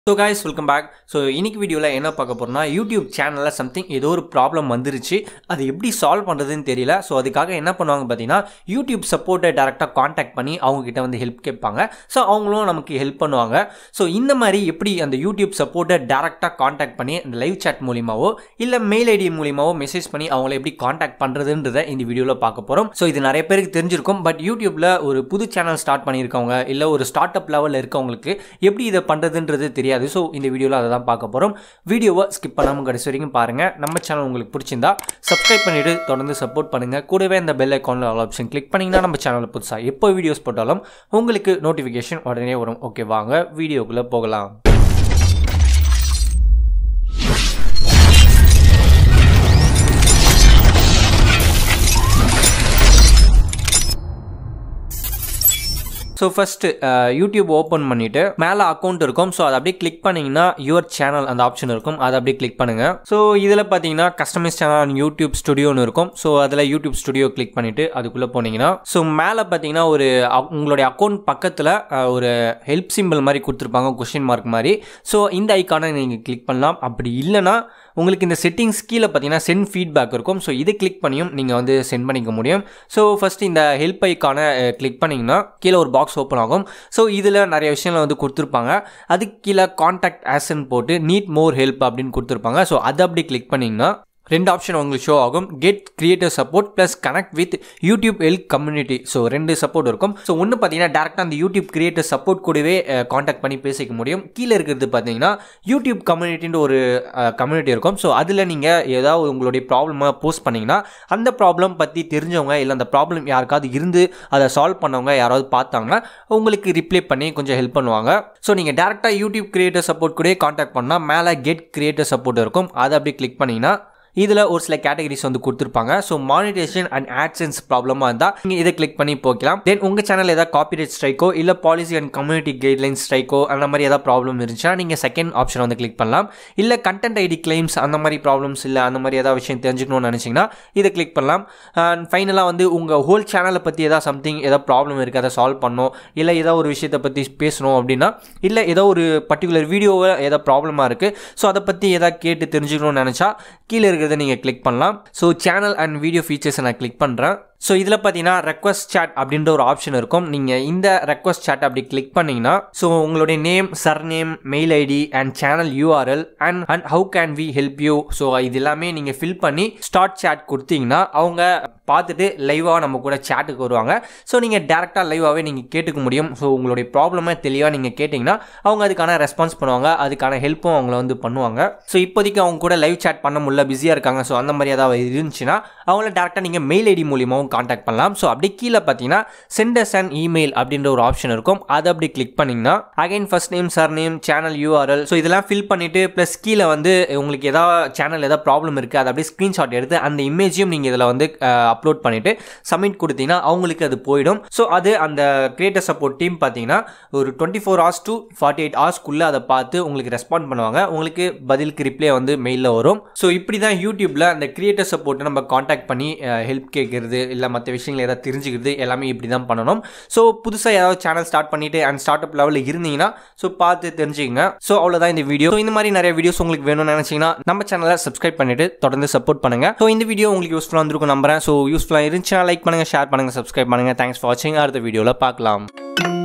so guys welcome back so இன்னைக்கு வீடியோவில் என்ன பார்க்க போகிறோம்னா யூடியூப் சேனலில் சம்திங் ஏதோ ஒரு ப்ராப்ளம் வந்துருச்சு அது எப்படி சால்வ் பண்ணுறதுன்னு தெரியல ஸோ அதுக்காக என்ன பண்ணுவாங்க பார்த்தீங்கன்னா யூடியூப் சப்போர்ட்டை டேரெக்டாக காண்டாக்ட் பண்ணி அவங்கக்கிட்ட வந்து ஹெல்ப் கேட்பாங்க ஸோ அவங்களும் நமக்கு ஹெல்ப் பண்ணுவாங்க ஸோ இந்த மாதிரி எப்படி அந்த யூடியூப் சப்போர்ட்டை டேரெக்டாக காண்டாக்ட் பண்ணி அந்த லைவ் சாட் மூலியமாவோ இல்லை மெயில் ஐடி மூலியமாவோ மெசேஜ் பண்ணி அவங்கள எப்படி காண்டாக்ட் பண்ணுறதுன்றதை இந்த வீடியோவில் பார்க்க போகிறோம் ஸோ இது நிறைய பேருக்கு தெரிஞ்சிருக்கும் பட் யூடியூப்பில் ஒரு புது சேனல் ஸ்டார்ட் பண்ணியிருக்கவங்க இல்லை ஒரு ஸ்டார்ட் அப் லெவலில் இருக்கவங்களுக்கு எப்படி இதை பண்ணுறதுன்றது தெரியாது ஸோ இந்த வீடியோவில் அதை தான் பார்க்க போகிறோம் வீடியோவை ஸ்கிப் பண்ணாமல் கடைசி வரைக்கும் பாருங்கள் நம்ம சேனல் உங்களுக்கு பிடிச்சிருந்தா சப்ஸ்கிரைப் பண்ணிவிட்டு தொடர்ந்து சப்போர்ட் பண்ணுங்கள் கூடவே இந்த பெல் ஐக்கானில் ஆல் ஆப்ஷன் கிளிக் பண்ணிங்கன்னா நம்ம சேனலில் புதுசாக எப்போ வீடியோஸ் போட்டாலும் உங்களுக்கு நோட்டிஃபிகேஷன் உடனே வரும் ஓகே வாங்க வீடியோக்குள்ளே போகலாம் ஸோ ஃபஸ்ட்டு யூடியூப் ஓப்பன் பண்ணிவிட்டு மேலே அக்கௌண்ட் இருக்கும் ஸோ அதை அப்படியே கிளிக் பண்ணிங்கன்னா யுவர் சேனல் அந்த ஆப்ஷன் இருக்கும் அதை அப்படியே கிளிக் பண்ணுங்கள் ஸோ இதில் பார்த்தீங்கன்னா கஸ்டமைஸ் சேனல் யூடியூப் ஸ்டுடியோன்னு இருக்கும் ஸோ அதில் யூடியூப் ஸ்டுடியோ கிளிக் பண்ணிவிட்டு அதுக்குள்ளே போனீங்கன்னா ஸோ மேலே பார்த்தீங்கன்னா ஒரு அ- உங்களுடைய அக்கௌண்ட் பக்கத்தில் ஒரு ஹெல்ப் சிம்பிள் மாதிரி கொடுத்துருப்பாங்க கொஷின் மார்க் மாதிரி ஸோ இந்த ஐக்கானை நீங்கள் கிளிக் பண்ணலாம் அப்படி இல்லைன்னா உங்களுக்கு இந்த செட்டிங்ஸ் கீழே பார்த்தீங்கன்னா சென்ட் ஃபீட்பேக் இருக்கும் ஸோ இதை கிளிக் பண்ணியும் நீங்கள் வந்து சென்ட் பண்ணிக்க முடியும் ஸோ ஃபஸ்ட் இந்த ஹெல்ப் ஐக்கான கிளிக் பண்ணிங்கன்னா கீழே ஒரு பாக்ஸ் ஓப்பன் ஆகும் ஸோ இதில் நிறைய விஷயங்கள் வந்து கொடுத்துருப்பாங்க அதுக்கு கீழே காண்டாக்ட் ஆஸ்ன்னு போட்டு நீட் மோர் ஹெல்ப் அப்படின்னு கொடுத்துருப்பாங்க ஸோ அதை அப்படி கிளிக் பண்ணிங்கன்னா ரெண்டு ஆப்ஷன் உங்களுக்கு ஷோ ஆகும் get creator support plus connect with YouTube help community so ரெண்டு சப்போர்ட் இருக்கும் ஸோ ஒன்று பார்த்தீங்கன்னா டேரெக்டாக அந்த யூடியூப் கிரியேட்டர் சப்போர்ட் கூடவே காண்டாக்ட் பண்ணி பேசிக்க முடியும் கீழே இருக்கிறது பார்த்தீங்கன்னா யூடியூப் கம்யூனிட்டின்ற ஒரு கம்யூனிட்டி இருக்கும் ஸோ அதில் நீங்கள் ஏதாவது உங்களுடைய ப்ராப்ளமாக போஸ்ட் பண்ணிங்கன்னா அந்த ப்ராப்ளம் பற்றி தெரிஞ்சவங்க இல்லை அந்த ப்ராப்ளம் யாருக்காவது இருந்து அதை சால்வ் பண்ணவங்க யாராவது பார்த்தாங்கன்னா உங்களுக்கு ரிப்ளை பண்ணி கொஞ்சம் ஹெல்ப் பண்ணுவாங்க ஸோ நீங்கள் டேரெக்டாக யூடியூப் கிரியேட்டர் சப்போர்ட் கூட காண்டாக்ட் பண்ணால் மேலே கெட் கிரியேட்டர் சப்போர்ட் இருக்கும் அதை அப்படியே கிளிக் பண்ணிங்கன்னா இதில் ஒரு சில கேட்டகரிஸ் வந்து கொடுத்துருப்பாங்க ஸோ மானிட்டேஷன் அண்ட் ஆட்சன்ஸ் ப்ராப்ளமாக இருந்தால் நீங்கள் இதை கிளிக் பண்ணி போக்கலாம் தென் உங்கள் சேனல் ஏதாவது காப்பிரைட் ஸ்ட்ரைக்கோ இல்லை பாலிசி அண்ட் கம்யூனிட்டி கைட்லைன் ஸ்ட்ரைக்கோ அந்த மாதிரி ஏதாவது ப்ராப்ளம் இருந்துச்சுன்னா நீங்கள் செகண்ட் ஆப்ஷன் வந்து கிளிக் பண்ணலாம் இல்லை கண்டென்ட் ஐடி கிளைம்ஸ் அந்த மாதிரி ப்ராப்ளம்ஸ் இல்லை அந்த மாதிரி ஏதாவது விஷயம் தெரிஞ்சுக்கணும்னு நினச்சிங்கன்னா இதை கிளிக் பண்ணலாம் அண்ட் ஃபைனலாக வந்து உங்கள் ஹோல் சேனலை பற்றி ஏதாவது சம்திங் ஏதாவது ப்ராப்ளம் இருக்குது அதை சால்வ் பண்ணணும் இல்லை ஏதாவது ஒரு விஷயத்தை பற்றி பேசணும் அப்படின்னா இல்லை ஏதோ ஒரு பர்டிகுலர் வீடியோவில் ஏதாவது ப்ராப்ளமாக இருக்குது ஸோ அதை பற்றி ஏதாவது கேட்டு தெரிஞ்சுக்கணும்னு நினச்சா கீழே இருக்கிறத நீங்கள் கிளிக் பண்ணலாம் ஸோ சேனல் அண்ட் வீடியோ ஃபீச்சர்ஸை நான் கிளிக் பண்ணுறேன் ஸோ இதில் பார்த்தீங்கன்னா ரெக்வஸ்ட் chat அப்படின்ற ஒரு ஆப்ஷன் இருக்கும் நீங்கள் இந்த ரெக்வஸ்ட் chat அப்படி கிளிக் பண்ணிங்கன்னா ஸோ உங்களுடைய name surname mail ID and channel URL and and how can we help you so இது எல்லாமே நீங்கள் ஃபில் பண்ணி ஸ்டார்ட் chat கொடுத்தீங்கன்னா அவங்க பார்த்துட்டு லைவாக நம்ம கூட சேட்டுக்கு வருவாங்க ஸோ நீங்கள் டேரெக்டாக லைவாகவே நீங்கள் கேட்டுக்க முடியும் ஸோ உங்களுடைய ப்ராப்ளமை தெளிவாக நீங்கள் கேட்டிங்கன்னா அவங்க அதுக்கான ரெஸ்பான்ஸ் பண்ணுவாங்க அதுக்கான ஹெல்ப்பும் அவங்கள வந்து பண்ணுவாங்க ஸோ இப்போதைக்கு அவங்க கூட லைவ் chat பண்ண முடியல பிஸியாக இருக்காங்க ஸோ அந்த மாதிரி ஏதாவது இருந்துச்சுன்னா அவங்கள டேரெக்டாக நீங்கள் மெயில் ஐடி மூலியமாகவும் காண்டாக்ட் பண்ணலாம் ஸோ அப்படியே கீழே பார்த்தீங்கன்னா சென்டஸ் அண்ட் இமெயில் அப்படின்ற ஒரு ஆப்ஷன் இருக்கும் அதை அப்படி கிளிக் பண்ணிங்கன்னா again first name surname channel URL so இதெல்லாம் ஃபில் பண்ணிவிட்டு ப்ளஸ் கீழே வந்து உங்களுக்கு ஏதாவது சேனல் ஏதாவது ப்ராப்ளம் இருக்குது அதை அப்படியே ஸ்க்ரீன்ஷாட் எடுத்து அந்த இமேஜையும் நீங்கள் இதில் வந்து அப்லோட் பண்ணிவிட்டு சப்மிட் கொடுத்தீங்கன்னா அவங்களுக்கு அது போயிடும் ஸோ அது அந்த கிரியேட்டர் சப்போர்ட் டீம் பார்த்தீங்கன்னா ஒரு twenty four hours to forty eight ஹவர்ஸ்க்குள்ளே அதை பார்த்து உங்களுக்கு ரெஸ்பாண்ட் பண்ணுவாங்க உங்களுக்கு பதிலுக்கு ரிப்ளை வந்து மெயிலில் வரும் ஸோ இப்படி தான் யூடியூப்பில் அந்த கிரியேட்டர் சப்போர்ட்டை நம்ம காண்டாக்ட் பண்ணி ஹெல்ப் கேட்குறது இல்லை மற்ற விஷயங்கள் ஏதாவது தெரிஞ்சுக்கிறது எல்லாமே இப்படி தான் பண்ணணும் ஸோ புதுசாக ஏதாவது சேனல் ஸ்டார்ட் பண்ணிட்டு அண்ட் ஸ்டார்ட் அப் லெவலில் இருந்தீங்கன்னா ஸோ பார்த்து தெரிஞ்சுக்கங்க ஸோ அவ்வளோதான் இந்த வீடியோ இந்த மாதிரி நிறைய வீடியோஸ் உங்களுக்கு வேணும்னு நினச்சிங்கன்னா நம்ம சேனலை சப்ஸ்கிரைப் பண்ணிட்டு தொடர்ந்து சப்போர்ட் பண்ணுங்க ஸோ இந்த வீடியோ உங்களுக்கு யூஸ்ஃபுல்லாக இருந்திருக்கும் நம்புறேன் ஸோ யூஸ்ஃபுல்லாக இருந்துச்சுன்னா லைக் பண்ணுங்க ஷேர் பண்ணுங்க சப்ஸ்கிரைப் பண்ணுங்க தேங்க்ஸ் ஃபார் வாட்சிங் அடுத்த வீடியோவில் பார்க்கலாம்